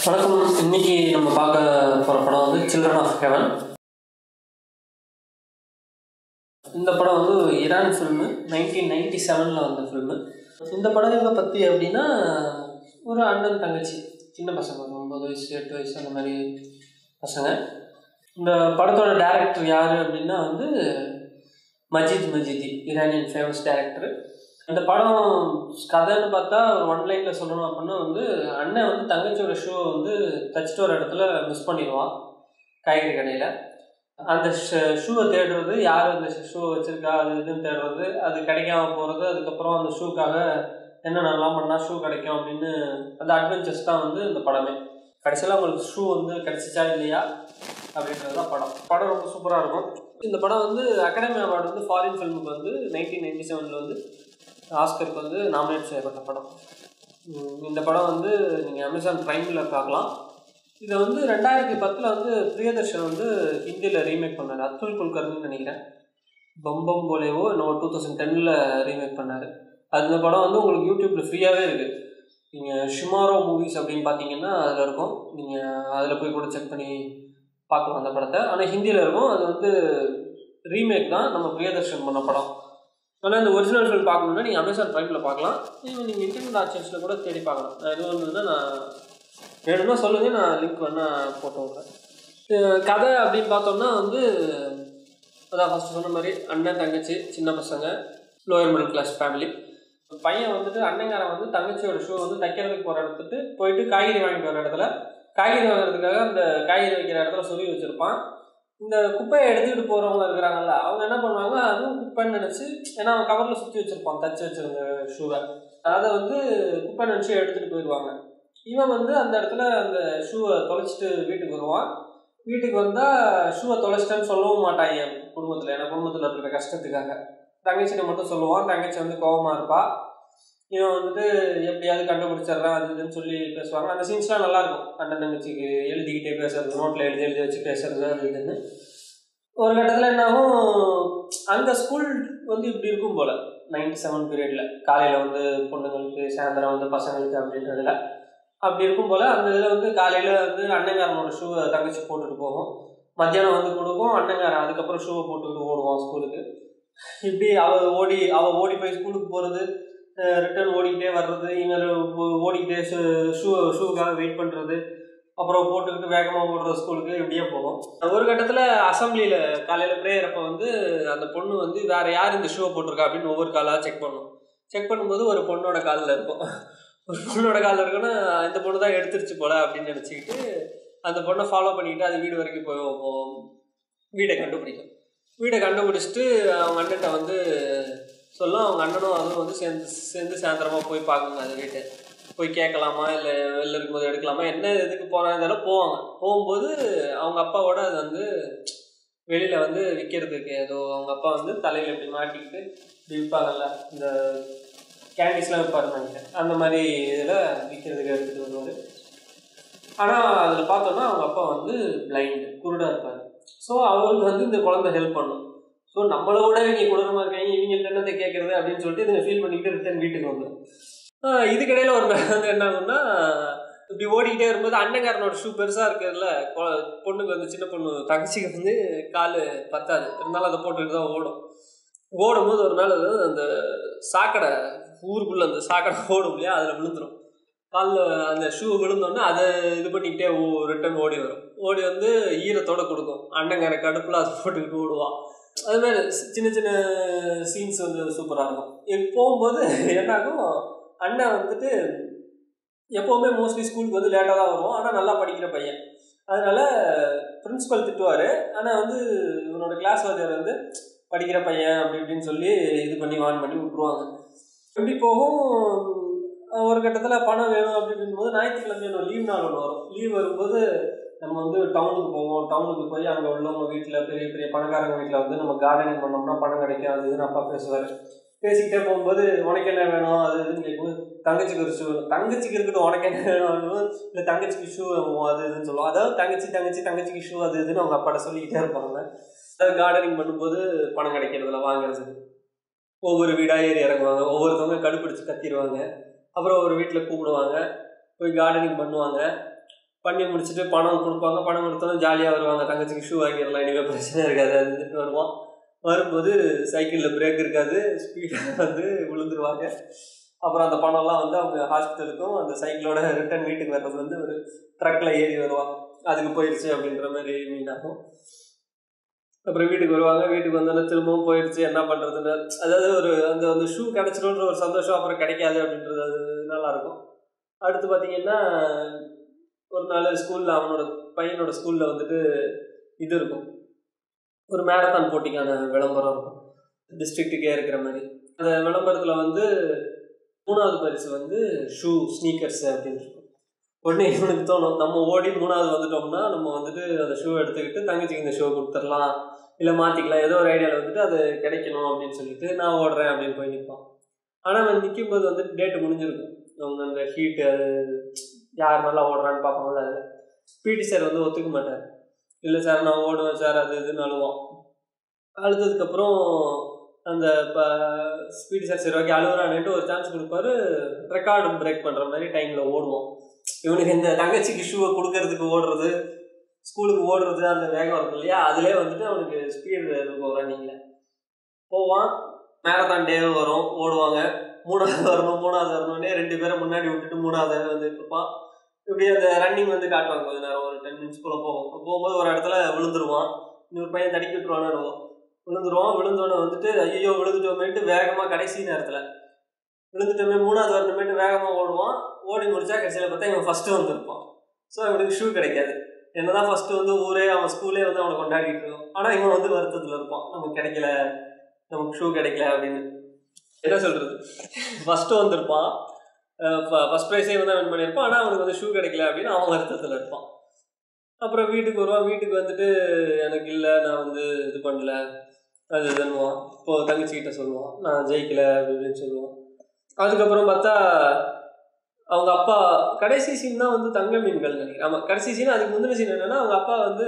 வணக்கம் இன்னைக்கு நம்ம பார்க்க போகிற படம் வந்து சில்ட்ரன் ஆஃப் ஹெவன் இந்த படம் வந்து ஈரான் ஃபில்மு நைன்டீன் நைன்டி செவனில் வந்த ஃபில்மு இந்த படம் எதை பற்றி அப்படின்னா ஒரு அண்ணன் தங்கச்சி சின்ன பசங்க ஒரு ஒம்பது வயசு எட்டு வயசு அந்த மாதிரி பசங்க இந்த படத்தோட டேரக்டர் யார் அப்படின்னா வந்து Majid Majidi Iranian famous director இந்த படம் கதைன்னு பார்த்தா ஒரு ஒன் லைனில் சொல்லணும் அப்படின்னா வந்து அண்ணன் வந்து தங்கச்சியோட ஷூ வந்து தச்சுட்டு ஒரு இடத்துல மிஸ் பண்ணிடுவான் காய்கறி கடையில் அந்த ஷூவை தேடுறது யார் அந்த ஷூவை வச்சுருக்கா அது இதுன்னு தேடுறது அது கிடைக்காம போகிறது அதுக்கப்புறம் அந்த ஷூக்காக என்னென்னலாம் பண்ணால் ஷூ கிடைக்கும் அப்படின்னு அந்த அட்வென்ச்சர்ஸ் தான் வந்து இந்த படமே கடைசியில் அவங்களுக்கு ஷூ வந்து கிடச்சிச்சா இல்லையா அப்படின்றது தான் படம் படம் ரொம்ப சூப்பராக இருக்கும் இந்த படம் வந்து அகாடமி அவார்டு வந்து ஃபாரின் ஃபிலிமுக்கு வந்து நைன்டீன் நைன்டி செவனில் வந்து ஆஸ்கருக்கு வந்து நாமினேட் செய்யப்பட்ட படம் உம் இந்த படம் வந்து நீங்கள் அமேசான் ப்ரைமில் பார்க்கலாம் இதை வந்து ரெண்டாயிரத்தி பத்தில் வந்து பிரியதர்ஷன் வந்து ஹிந்தியில் ரீமேக் பண்ணார் அத்துல் குல்கர்னு நினைக்கிறேன் பம்பம் போலேவோ இன்னும் டூ தௌசண்ட் டென்னில் ரீமேக் பண்ணார் அந்த படம் வந்து உங்களுக்கு யூடியூப்பில் ஃப்ரீயாகவே இருக்குது நீங்கள் ஷுமாரோ மூவிஸ் அப்படின்னு பார்த்தீங்கன்னா அதில் இருக்கும் நீங்கள் அதில் போய் கூட செக் பண்ணி பார்க்கலாம் அந்த படத்தை ஆனால் ஹிந்தியில் இருக்கும் அது வந்து ரீமேக் தான் நம்ம பிரியதர்ஷன் பண்ண படம் ஆனால் இந்த ஒரிஜினல் ஃபில்ம் பார்க்கணுன்னா நீங்கள் அமேசான் ப்ரைமில் பார்க்கலாம் நீங்கள் நீங்கள் இன்டர்நெட் ஆக்சன்ஸில் கூட தேடி பார்க்கலாம் நான் எதுவும் இருந்ததுன்னா நான் வேணும்னா சொல்லுங்கள் நான் லிங்க் வேணால் போட்டு விட்றேன் அஹ் கதை அப்படின்னு பார்த்தோம்னா வந்து அதான் ஃபஸ்ட்டு சொன்ன மாதிரி அண்ணன் தங்கச்சி சின்ன பசங்க லோயர் மிடில் கிளாஸ் ஃபேமிலி பையன் வந்துட்டு அண்ணங்காரன் வந்து தங்கச்சியோட ஷூ வந்து தைக்கிறதுக்கு போகிற இடத்துக்கு போயிட்டு காய்கறி வாங்கிட்டு வர இடத்துல காய்கறி வாங்குறதுக்காக அந்த காய்கறி வைக்கிற இடத்துல சொல்லி வச்சுருப்பான் இந்த குப்பையை எடுத்துக்கிட்டு போகிறவங்க இருக்கிறாங்கல்ல அவங்க என்ன பண்ணுவாங்க அதுவும் குப்பைன்னு நினச்சி ஏன்னா அவன் கவரில் சுற்றி வச்சுருப்பான் தச்சு வச்சிருந்த ஷூவை அதை வந்து குப்பை நினச்சி எடுத்துகிட்டு போயிடுவாங்க இவன் வந்து அந்த இடத்துல அந்த ஷூவை தொலைச்சிட்டு வீட்டுக்கு வருவான் வீட்டுக்கு வந்தால் ஷூவை தொலைச்சிட்டேன்னு சொல்லவும் மாட்டான் என் குடும்பத்தில் ஏன்னா குடும்பத்தில் இருக்கிற கஷ்டத்துக்காக தங்கச்சிட்ட மட்டும் சொல்லுவான் தங்கச்சி வந்து கோவமாக இருப்பா இவன் வந்துட்டு எப்படியாவது கண்டுபிடிச்சிட்றான் அது இதுன்னு சொல்லி பேசுவாங்க அந்த சீன்ஸ்லாம் நல்லாயிருக்கும் அண்ணன் தங்கச்சிக்கு எழுதிக்கிட்டே பேசுறது நோட்டில் எழுதி எழுதி வச்சு பேசுறது அது இதுன்னு ஒரு கட்டத்தில் என்னாகும் அந்த ஸ்கூல் வந்து இப்படி இருக்கும் போல் நைன்டி செவன் பீரியடில் காலையில் வந்து பொண்ணுங்களுக்கு சாயந்தரம் வந்து பசங்களுக்கு அப்படின்றதுல அப்படி இருக்கும் போல் அந்த இதில் வந்து காலையில் வந்து அண்ணங்காரனோட ஷூவை தங்கச்சி போட்டுட்டு போகும் மத்தியானம் வந்து கொடுக்கும் அண்ணங்காரன் அதுக்கப்புறம் ஷூவை போட்டுக்கிட்டு ஓடுவான் ஸ்கூலுக்கு இப்படி அவள் ஓடி அவள் ஓடி போய் ஸ்கூலுக்கு போகிறது ரிட்டர்ன் ஓடிக்கிட்டே வர்றது இவங்க ஓடிக்கிட்டே ஷூ ஷூ ஷூவுக்காக வெயிட் பண்ணுறது அப்புறம் போட்டுக்கிட்டு வேகமாக ஓடுற ஸ்கூலுக்கு இப்படியே போகும் ஒரு கட்டத்தில் அசம்பிளியில் காலையில் ப்ரேயர் அப்போ வந்து அந்த பொண்ணு வந்து வேறு யார் இந்த ஷூவை போட்டிருக்கா அப்படின்னு ஒவ்வொரு காலாக செக் பண்ணும் செக் பண்ணும்போது ஒரு பொண்ணோட காலில் இருக்கும் ஒரு பொண்ணோட காலில் இருக்குன்னா இந்த பொண்ணு தான் எடுத்துருச்சு போல அப்படின்னு நினச்சிக்கிட்டு அந்த பொண்ணை ஃபாலோ பண்ணிக்கிட்டு அது வீடு வரைக்கும் போய் போகும் வீடை கண்டுபிடிக்கும் வீடை கண்டுபிடிச்சிட்டு அவங்க அண்ணன்ட்ட வந்து சொல்லும் அவங்க அண்ணனும் அதுவும் வந்து சேர்ந்து சேர்ந்து சாயந்தரமாக போய் பார்க்குங்க அந்த வீட்டை போய் கேட்கலாமா இல்லை வெளில இருக்கும்போது எடுக்கலாமா என்ன இதுக்கு போகிறாங்க போவாங்க போகும்போது அவங்க அப்பாவோட அது வந்து வெளியில் வந்து விற்கிறதுக்கு ஏதோ அவங்க அப்பா வந்து தலையில் இப்படி மாட்டிக்கிட்டு இப்படி விற்பாங்கல்ல இந்த கேண்டிஸ்லாம் விற்பாருன்னு நினைக்கிறேன் அந்த மாதிரி இதில் விற்கிறதுக்கு எடுத்துகிட்டு வருவார் ஆனால் அதில் பார்த்தோன்னா அவங்க அப்பா வந்து பிளைண்டு குருடாக இருப்பார் ஸோ அவருக்கு வந்து இந்த குழந்தை ஹெல்ப் பண்ணும் ஸோ நம்மளோட இவங்க கொடூரமாக இருக்காங்க இவங்க என்னத்தை கேட்குறது அப்படின்னு சொல்லிட்டு இதுங்க ஃபீல் பண்ணிக்கிட்டு ரிட்டர்ன் வீட்டுக்கு வந்துடும் இதுக்கிடையில் ஒரு நாள் வந்து என்ன ஆகும்னா இப்படி ஓடிக்கிட்டே வரும்போது அண்ணங்காரனோட ஷூ பெருசாக இருக்கிறதுல பொண்ணுக்கு வந்து சின்ன பொண்ணு தங்கச்சிக்கு வந்து கால் பத்தாது இருந்தாலும் அதை போட்டுக்கிட்டு தான் ஓடும் ஓடும்போது ஒரு நாள் அந்த சாக்கடை ஊருக்குள்ளே அந்த சாக்கடை ஓடும் இல்லையா அதில் விழுந்துடும் காலில் அந்த ஷூ விழுந்தோடனே அதை இது பண்ணிக்கிட்டே ரிட்டன் ஓடி வரும் ஓடி வந்து ஈரத்தோடு கொடுக்கும் அண்ணங்கார கடுப்பில் அதை போட்டுக்கிட்டு ஓடுவான் அது மாதிரி சின்ன சின்ன சீன்ஸ் வந்து சூப்பராக இருக்கும் போகும்போது என்னாகும் அண்ணன் வந்துட்டு எப்போவுமே மோஸ்ட்லி ஸ்கூலுக்கு வந்து லேட்டாக தான் வருவோம் ஆனால் நல்லா படிக்கிற பையன் அதனால் பிரின்ஸிபல் திட்டுவார் ஆனால் வந்து இவனோட கிளாஸ் வாத்தியார் வந்து படிக்கிற பையன் அப்படி இப்படின்னு சொல்லி இது பண்ணி வான் பண்ணி விட்ருவாங்க இப்படி போகும் ஒரு கட்டத்தில் பணம் வேணும் அப்படின்னு போது ஞாயிற்றுக்கிழமை ஒன்று லீவ் நாள் ஒன்று வரும் லீவ் வரும்போது நம்ம வந்து டவுனுக்கு போவோம் டவுனுக்கு போய் அங்கே உள்ளவங்க வீட்டில் பெரிய பெரிய பணக்காரங்க வீட்டில் வந்து நம்ம கார்டனிங் பண்ணோம்னா பணம் கிடைக்கும் அது இதுன்னு அப்பா பேசுவார் பேசிக்கிட்டே போகும்போது உனக்கு என்ன வேணும் அது இதுன்னு கேட்கும்போது தங்கச்சிக்கு ஒரு ஷூ தங்கச்சிக்கு இருக்கட்டும் உனக்கு என்ன வேணும் இல்லை தங்கச்சிக்கு ஷூ அது இதுன்னு சொல்லுவோம் அதாவது தங்கச்சி தங்கச்சி தங்கச்சிக்கு ஷூ அது இதுன்னு அவங்க அப்பாட்ட சொல்லிக்கிட்டே இருப்பாங்க அதாவது கார்டனிங் பண்ணும்போது பணம் கிடைக்கிறதுல வாங்குறது ஒவ்வொரு வீடாக ஏறி இறங்குவாங்க ஒவ்வொருத்தவங்க கடுப்பிடிச்சு கத்திடுவாங்க அப்புறம் ஒரு வீட்டில் கூப்பிடுவாங்க போய் கார்டனிங் பண்ணுவாங்க பண்ணி முடிச்சுட்டு பணம் கொடுப்பாங்க பணம் கொடுத்தாலும் ஜாலியாக வருவாங்க தங்கச்சிக்கு ஷூ வாங்கிடலாம் இனிமேல் பிரச்சனை இருக்காது அதுட்டு வருவான் வரும்போது சைக்கிளில் பிரேக் இருக்காது ஸ்பீடாக வந்து விழுந்துருவாங்க அப்புறம் அந்த பணம்லாம் வந்து அவங்க ஹாஸ்பிட்டலுக்கும் அந்த சைக்கிளோட ரிட்டர்ன் வீட்டுக்கு வர்றது வந்து ஒரு ட்ரக்கில் ஏறி வருவாங்க அதுக்கு போயிடுச்சு அப்படின்ற மாதிரி மீன் ஆகும் அப்புறம் வீட்டுக்கு வருவாங்க வீட்டுக்கு வந்தோடனே திரும்பவும் போயிடுச்சு என்ன பண்ணுறதுன்னு அதாவது ஒரு அந்த அந்த ஷூ கிடச்சிடும்ன்ற ஒரு சந்தோஷம் அப்புறம் கிடைக்காது அப்படின்றது அது நல்லாயிருக்கும் அடுத்து பார்த்தீங்கன்னா ஒரு நாள் ஸ்கூலில் அவனோட பையனோட ஸ்கூலில் வந்துட்டு இது இருக்கும் ஒரு மேரத்தான் போட்டிக்கான விளம்பரம் இருக்கும் டிஸ்ட்ரிக்ட்டுக்கே இருக்கிற மாதிரி அந்த விளம்பரத்தில் வந்து மூணாவது பரிசு வந்து ஷூ ஸ்னீக்கர்ஸ் அப்படின்னு இருக்கும் உடனே இவனுக்கு தோணும் நம்ம ஓடி மூணாவது வந்துட்டோம்னா நம்ம வந்துட்டு அந்த ஷூ எடுத்துக்கிட்டு தங்கச்சிக்கு இந்த ஷூ கொடுத்துடலாம் இல்லை மாற்றிக்கலாம் ஏதோ ஒரு ஐடியாவில் வந்துட்டு அது கிடைக்கணும் அப்படின்னு சொல்லிட்டு நான் ஓடுறேன் அப்படின்னு போய் நிற்பான் ஆனால் அவன் நிற்கும் போது வந்துட்டு டேட்டு முடிஞ்சிருக்கும் அவங்க அந்த ஹீட்டு அது யார் நல்லா ஓடுறான்னு பார்ப்பாங்கல்ல அதில் பிடி சார் வந்து ஒத்துக்க மாட்டார் இல்லை சார் நான் ஓடுவேன் சார் அது இதுன்னு அழுவான் அழுததுக்கப்புறம் அந்த இப்போ ஸ்பீடு சார் சரி ஓகே அழுகுறான்ட்டு ஒரு சான்ஸ் கொடுப்பாரு ரெக்கார்டு பிரேக் பண்ணுற மாதிரி டைமில் ஓடுவோம் இவனுக்கு இந்த தங்கச்சிக்கு ஷூவை கொடுக்கறதுக்கு ஓடுறது ஸ்கூலுக்கு ஓடுறது அந்த வேகம் இருக்கும் இல்லையா அதிலே வந்துட்டு அவனுக்கு ஸ்பீடு இருக்கும் ரன்னிங்கில் போவான் மேரத்தான் டே வரும் ஓடுவாங்க மூணாவது வரணும் மூணாவது வரணுன்னே ரெண்டு பேரை முன்னாடி விட்டுட்டு மூணாவது வந்துட்டு இருப்பான் இப்படி அந்த ரன்னிங் வந்து காட்டுவாங்க கொஞ்ச நேரம் ஒரு டென் மினிட்ஸ் போல போகும் போகும்போது ஒரு இடத்துல விழுந்துருவான் இன்னொரு பையன் தடுக்கி விட்டுருவானு விழுந்துருவான் விழுந்தோடனே வந்துட்டு ஐயோ விழுந்துட்டோமேட்டு வேகமாக கடைசி நேரத்தில் விழுந்துட்டோமே மூணாவது வரணுமேட்டு வேகமாக ஓடுவான் ஓடி முடிச்சா கடைசியில் பார்த்தா இவன் ஃபஸ்ட்டு வந்திருப்பான் ஸோ இவனுக்கு ஷூ கிடைக்காது என்னதான் ஃபஸ்ட்டு வந்து ஊரே அவன் ஸ்கூலே வந்து அவனை கொண்டாடிட்டு இருக்கும் ஆனால் இவன் வந்து வருத்தத்தில் இருப்பான் நமக்கு கிடைக்கல நமக்கு ஷூ கிடைக்கல அப்படின்னு என்ன சொல்கிறது ஃபஸ்ட்டு வந்திருப்பான் ஃபஸ்ட் ப்ரைஸே வந்து அவன் பண்ணியிருப்பான் ஆனால் அவனுக்கு வந்து ஷூ கிடைக்கல அப்படின்னு அவன் வருத்தத்தில் இருப்பான் அப்புறம் வீட்டுக்கு வருவான் வீட்டுக்கு வந்துட்டு எனக்கு இல்லை நான் வந்து இது பண்ணல அது இதுன்னுவான் இப்போ தங்கச்சிக்கிட்ட சொல்லுவான் நான் ஜெயிக்கல அப்படின்னு சொல்லுவான் அதுக்கப்புறம் பார்த்தா அவங்க அப்பா கடைசி சீன் தான் வந்து தங்க மீன்கள் நினைக்கிறேன் ஆமாம் கடைசி சீன் அதுக்கு முந்தின சீன் என்னென்னா அவங்க அப்பா வந்து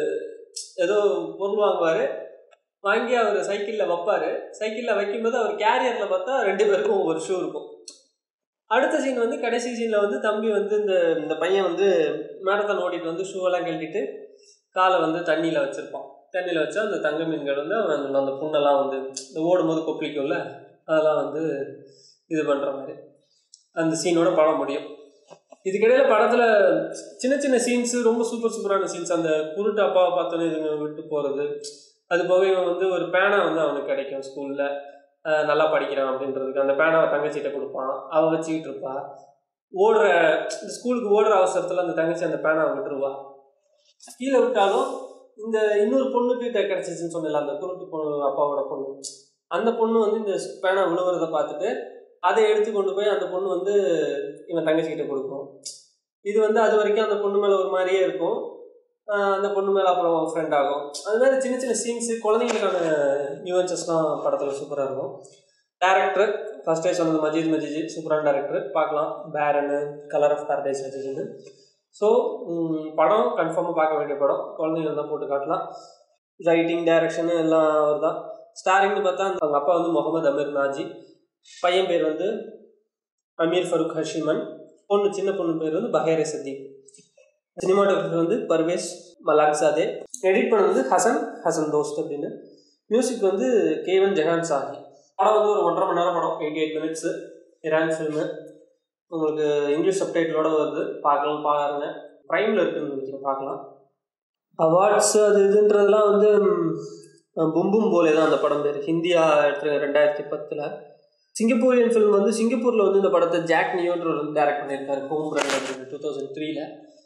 ஏதோ பொருள் வாங்குவார் வாங்கி அவர் சைக்கிளில் வைப்பார் சைக்கிளில் வைக்கும்போது அவர் கேரியரில் பார்த்தா ரெண்டு பேருக்கும் ஒவ்வொரு ஷூ இருக்கும் அடுத்த சீன் வந்து கடைசி சீனில் வந்து தம்பி வந்து இந்த இந்த பையன் வந்து மேரத்தான் ஓட்டிட்டு வந்து ஷூவெல்லாம் கழட்டிட்டு காலை வந்து தண்ணியில் வச்சுருப்பான் தண்ணியில் வச்சா அந்த தங்க மீன்கள் வந்து அவன் அந்த புண்ணெல்லாம் வந்து இந்த ஓடும்போது கொப்பளிக்கும்ல அதெல்லாம் வந்து இது பண்ணுற மாதிரி அந்த சீனோட படம் முடியும் இதுக்கிடையில் படத்தில் சின்ன சின்ன சீன்ஸு ரொம்ப சூப்பர் சூப்பரான சீன்ஸ் அந்த குருட்டு அப்பாவை பார்த்தோன்னே இதுங்க விட்டு போகிறது அது போக இவன் வந்து ஒரு பேனா வந்து அவனுக்கு கிடைக்கும் ஸ்கூலில் நல்லா படிக்கிறான் அப்படின்றதுக்கு அந்த பேனாவை தங்கச்சிகிட்ட கொடுப்பான் அவள் வச்சுக்கிட்டு இருப்பா ஓடுற ஸ்கூலுக்கு ஓடுற அவசரத்தில் அந்த தங்கச்சி அந்த பேனாவை விட்டுருவா கீழே விட்டாலும் இந்த இன்னொரு பொண்ணுக்கிட்ட கிடச்சிச்சின்னு சொன்னல அந்த குருட்டு பொண்ணு அப்பாவோட பொண்ணு அந்த பொண்ணு வந்து இந்த பேனா விழுவுறதை பார்த்துட்டு அதை எடுத்து கொண்டு போய் அந்த பொண்ணு வந்து இவன் தங்கச்சிக்கிட்ட கொடுக்கும் இது வந்து அது வரைக்கும் அந்த பொண்ணு மேலே ஒரு மாதிரியே இருக்கும் அந்த பொண்ணு மேலே அப்புறம் ஃப்ரெண்ட் ஆகும் அது மாதிரி சின்ன சின்ன சீன்ஸு குழந்தைங்களுக்கான நியூவன்சஸ்லாம் படத்தில் சூப்பராக இருக்கும் டேரக்டர் ஃபஸ்ட்டே சொன்னது மஜீத் மஜிஜி சூப்பரான டேரக்டர் பார்க்கலாம் பேரனு கலர் ஆஃப் பேரடைஸ் வச்சுருந்து ஸோ படம் கன்ஃபார்மாக பார்க்க வேண்டிய படம் குழந்தைங்க தான் போட்டு காட்டலாம் ரைட்டிங் டைரக்ஷனு எல்லாம் அவர் தான் ஸ்டாரிங்னு பார்த்தா அவங்க அப்பா வந்து முகமது அமீர் நாஜி பையன் பேர் வந்து அமீர் ஃபருக் ஹஷிமன் பொண்ணு சின்ன பொண்ணு பேர் வந்து பஹேரே சதீப் சினிமாட்டோகிராஃபர் வந்து பர்வேஸ் மலாக்சாதே எடிட் பண்ணது வந்து ஹசன் ஹசன் தோஸ்ட் அப்படின்னு மியூசிக் வந்து கேவன் ஜெஹான் சாஹி படம் வந்து ஒரு ஒன்றரை மணி நேரம் படம் eighty eight minutes Iran film உங்களுக்கு இங்கிலீஷ் சப்டைட்டிலோட வருது பார்க்கலாம் பாருங்க ப்ரைமில் இருக்குன்னு நினைக்கிறேன் பார்க்கலாம் அவார்ட்ஸ் அது இதுன்றதுலாம் வந்து பும்பும் போலே தான் அந்த படம் பேர் ஹிந்தியா எடுத்து ரெண்டாயிரத்தி பத்தில் சிங்கப்பூரியன் ஃபிலிம் வந்து சிங்கப்பூரில் வந்து இந்த படத்தை ஜாக் நியோன்ற ஒரு டேரக்ட் பண்ணியிருக்காரு ஹோம் ரன் அப்படின்னு டூ தௌசண்ட் த்ரீல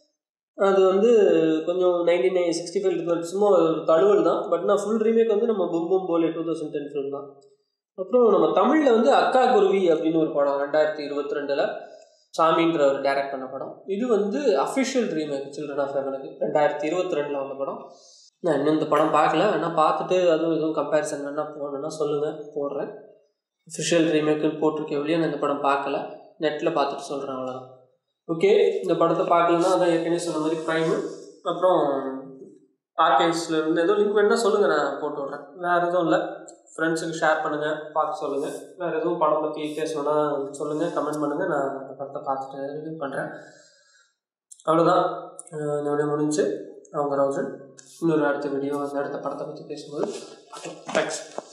அது வந்து கொஞ்சம் நைன்டீன் நைன் சிக்ஸ்டி ஃபைவ் சும்மா ஒரு தழுவல் தான் பட் நான் ஃபுல் ரீமேக் வந்து நம்ம பும்பும் போலே டூ தௌசண்ட் டென் ஃபிலிம் தான் அப்புறம் நம்ம தமிழில் வந்து அக்கா குருவி அப்படின்னு ஒரு படம் ரெண்டாயிரத்தி இருபத்தி ரெண்டில் சாமின்ற ஒரு டேரக்ட் பண்ண படம் இது வந்து அஃபிஷியல் ரீமேக் சில்ட்ரன் ஆஃப் ஹெவனுக்கு ரெண்டாயிரத்தி இருபத்தி ரெண்டில் வந்த படம் நான் இன்னும் இந்த படம் பார்க்கல வேணால் பார்த்துட்டு அதுவும் எதுவும் கம்பேரிசன் வேணால் போகணுன்னா சொல்லுங்கள் போடுறேன் அஃபிஷியல் ரீமேக்குன்னு போட்டிருக்கேன் வெளியே நான் இந்த படம் பார்க்கல நெட்டில் பார்த்துட்டு சொல்கிறேன் அவ்வளோதான் ஓகே இந்த படத்தை பார்க்கலன்னா அதான் ஏற்கனவே சொன்ன மாதிரி ப்ரைமு அப்புறம் ஆர்கைவ்ஸில் இருந்து ஏதோ லிங்க் வேணுன்னா சொல்லுங்கள் நான் போட்டு விட்றேன் வேறு எதுவும் இல்லை ஃப்ரெண்ட்ஸுக்கு ஷேர் பண்ணுங்கள் பார்க்க சொல்லுங்கள் வேறு எதுவும் படம் பற்றி பேசணுன்னா சொல்லுங்கள் கமெண்ட் பண்ணுங்கள் நான் அந்த படத்தை பார்த்துட்டு ரிவ்யூ பண்ணுறேன் அவ்வளோதான் அஹ் இந்த வீடியோ முடிஞ்சு அவங்க ராஜன் இன்னொரு அடுத்த வீடியோ அந்த அடுத்த படத்தை பற்றி பேசும்போது பார்க்கலாம் தேங்க்ஸ்